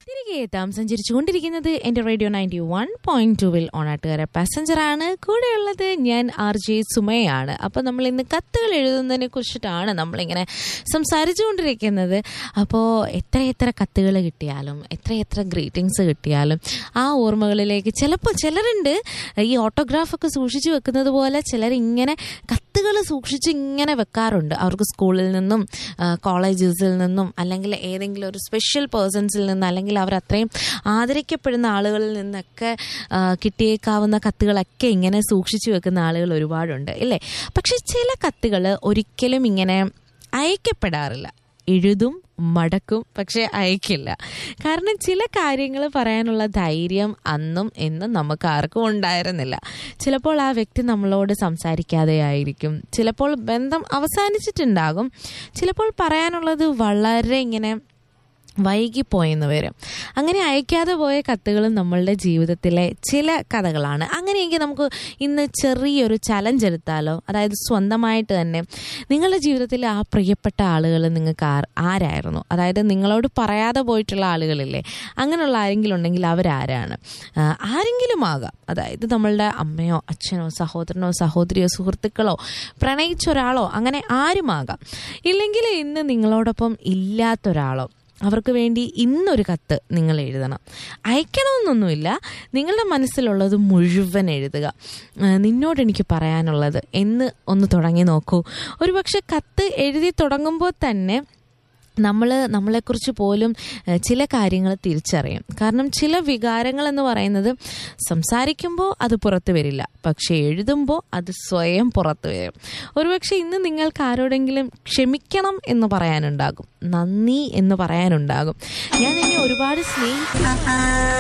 തിരികെ എത്താം സഞ്ചരിച്ചുകൊണ്ടിരിക്കുന്നത് എൻ്റെ റേഡിയോ നയൻറ്റി വൺ പോയിന്റ് ടുവിൽ ഓണാട്ടുകാര പാസഞ്ചറാണ് കൂടെയുള്ളത് ഞാൻ ആർ ജെ സുമയാണ് അപ്പോൾ നമ്മൾ ഇന്ന് കത്തുകൾ എഴുതുന്നതിനെ കുറിച്ചിട്ടാണ് നമ്മളിങ്ങനെ സംസാരിച്ചുകൊണ്ടിരിക്കുന്നത് അപ്പോൾ എത്രയെത്ര കത്തുകൾ കിട്ടിയാലും എത്രയെത്ര ഗ്രീറ്റിങ്സ് കിട്ടിയാലും ആ ഓർമ്മകളിലേക്ക് ചിലപ്പോൾ ചിലരുണ്ട് ഈ ഓട്ടോഗ്രാഫൊക്കെ സൂക്ഷിച്ചു വെക്കുന്നത് പോലെ ചിലർ ഇങ്ങനെ കത്തുകൾ സൂക്ഷിച്ച് ഇങ്ങനെ വെക്കാറുണ്ട് അവർക്ക് സ്കൂളിൽ നിന്നും കോളേജസിൽ നിന്നും അല്ലെങ്കിൽ ഏതെങ്കിലും ഒരു സ്പെഷ്യൽ പേഴ്സൺസിൽ നിന്ന് അല്ലെങ്കിൽ അവർ അത്രയും ആദരിക്കപ്പെടുന്ന ആളുകളിൽ നിന്നൊക്കെ ആ, കിട്ടിയേക്കാവുന്ന കത്തുകളൊക്കെ ഇങ്ങനെ സൂക്ഷിച്ചു വെക്കുന്ന ആളുകൾ ഒരുപാടുണ്ട് ഇല്ലേ പക്ഷെ ചില കത്തുകൾ ഒരിക്കലും ഇങ്ങനെ അയക്കപ്പെടാറില്ല എഴുതും മടക്കും പക്ഷെ അയക്കില്ല കാരണം ചില കാര്യങ്ങൾ പറയാനുള്ള ധൈര്യം അന്നും എന്നും നമുക്ക് ആർക്കും ഉണ്ടായിരുന്നില്ല ചിലപ്പോൾ ആ വ്യക്തി നമ്മളോട് സംസാരിക്കാതെ ആയിരിക്കും ചിലപ്പോൾ ബന്ധം അവസാനിച്ചിട്ടുണ്ടാകും ചിലപ്പോൾ പറയാനുള്ളത് വളരെ ഇങ്ങനെ വൈകിപ്പോയെന്ന് വരും അങ്ങനെ അയക്കാതെ പോയ കത്തുകളും നമ്മളുടെ ജീവിതത്തിലെ ചില കഥകളാണ് അങ്ങനെയെങ്കിൽ നമുക്ക് ഇന്ന് ചെറിയൊരു ചലഞ്ച് എടുത്താലോ അതായത് സ്വന്തമായിട്ട് തന്നെ നിങ്ങളുടെ ജീവിതത്തിലെ ആ പ്രിയപ്പെട്ട ആളുകൾ നിങ്ങൾക്ക് ആർ ആരായിരുന്നു അതായത് നിങ്ങളോട് പറയാതെ പോയിട്ടുള്ള ആളുകളില്ലേ അങ്ങനെയുള്ള ആരെങ്കിലും ഉണ്ടെങ്കിൽ അവരാരാണ് ആ, ആരെങ്കിലും ആകാം അതായത് നമ്മളുടെ അമ്മയോ അച്ഛനോ സഹോദരനോ സഹോദരിയോ സുഹൃത്തുക്കളോ പ്രണയിച്ച ഒരാളോ അങ്ങനെ ആരുമാകാം ഇല്ലെങ്കിൽ ഇന്ന് നിങ്ങളോടൊപ്പം ഇല്ലാത്തൊരാളോ അവർക്ക് വേണ്ടി ഇന്നൊരു കത്ത് നിങ്ങൾ എഴുതണം അയക്കണമെന്നൊന്നുമില്ല നിങ്ങളുടെ മനസ്സിലുള്ളത് മുഴുവൻ എഴുതുക ആ, നിന്നോട് എനിക്ക് പറയാനുള്ളത് എന്ന് ഒന്ന് തുടങ്ങി നോക്കൂ ഒരുപക്ഷെ കത്ത് എഴുതി തുടങ്ങുമ്പോൾ തന്നെ നമ്മൾ നമ്മളെക്കുറിച്ച് പോലും ഏഹ്, ചില കാര്യങ്ങൾ തിരിച്ചറിയും കാരണം ചില വികാരങ്ങൾ എന്ന് പറയുന്നത് സംസാരിക്കുമ്പോൾ അത് പുറത്തു വരില്ല പക്ഷെ എഴുതുമ്പോൾ അത് സ്വയം പുറത്തു വരും ഒരുപക്ഷെ ഇന്ന് നിങ്ങൾക്ക് ആരോടെങ്കിലും ക്ഷമിക്കണം എന്ന് പറയാനുണ്ടാകും നന്ദി എന്ന് പറയാനുണ്ടാകും ഞാൻ നിന്നെ ഒരുപാട് സ്നേഹിക്കുന്നു